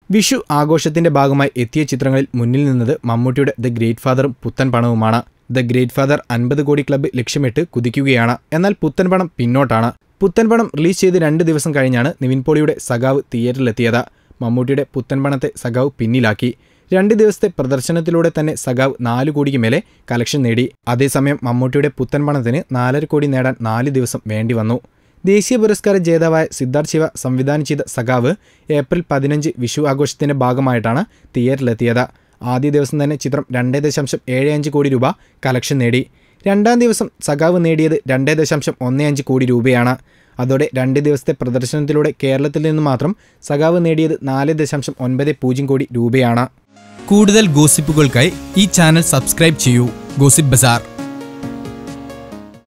വിഷു ആഘോഷത്തിന്റെ ഭാഗമായി എത്തിയ ചിത്രങ്ങളിൽ മുന്നിൽ നിന്നത് മമ്മൂട്ടിയുടെ ദ ഗ്രേറ്റ് ഫാദറും പുത്തൻ പണവുമാണ് ദ ഗ്രേറ്റ് ഫാദർ അൻപത് കോടി ക്ലബ്ബ് ലക്ഷ്യമിട്ട് കുതിക്കുകയാണ് എന്നാൽ പുത്തൻ പണം പിന്നോട്ടാണ് പുത്തൻ പണം റിലീസ് ചെയ്ത് രണ്ട് ദിവസം കഴിഞ്ഞാണ് നിവിൻ പോളിയുടെ സഖാവ് തിയേറ്ററിലെത്തിയത് മമ്മൂട്ടിയുടെ പുത്തൻ പണത്തെ സഖാവ് പിന്നിലാക്കി രണ്ട് ദിവസത്തെ പ്രദർശനത്തിലൂടെ തന്നെ സഖാവ് നാല് കോടിക്ക് മേലെ കളക്ഷൻ നേടി അതേസമയം മമ്മൂട്ടിയുടെ പുത്തൻ പണത്തിന് നാലര കോടി നേടാൻ നാല് ദിവസം വേണ്ടി വന്നു ദേശീയ പുരസ്കാര ജേതാവായ സിദ്ധാർത്ഥ് ശിവ സംവിധാനം ചെയ്ത സഖാവ് ഏപ്രിൽ പതിനഞ്ച് വിഷു ആഘോഷത്തിന്റെ ഭാഗമായിട്ടാണ് തിയേറ്ററിലെത്തിയത് ആദ്യ ദിവസം തന്നെ ചിത്രം രണ്ടേ ദശാംശം ഏഴ് അഞ്ച് കോടി രൂപ കളക്ഷൻ നേടി രണ്ടാം ദിവസം സഖാവ് നേടിയത് രണ്ടേ ദശാംശം ഒന്ന് അഞ്ച് കോടി രൂപയാണ് അതോടെ രണ്ട് ദിവസത്തെ പ്രദർശനത്തിലൂടെ കേരളത്തിൽ നിന്ന് മാത്രം സഖാവ് നേടിയത് നാല് ദശാംശം ഒൻപത് പൂജ്യം കോടി രൂപയാണ് കൂടുതൽ ഗോസിപ്പുകൾക്കായി ഈ ചാനൽ സബ്സ്ക്രൈബ് ചെയ്യൂ ഗോസിപ്പ് ബസാർ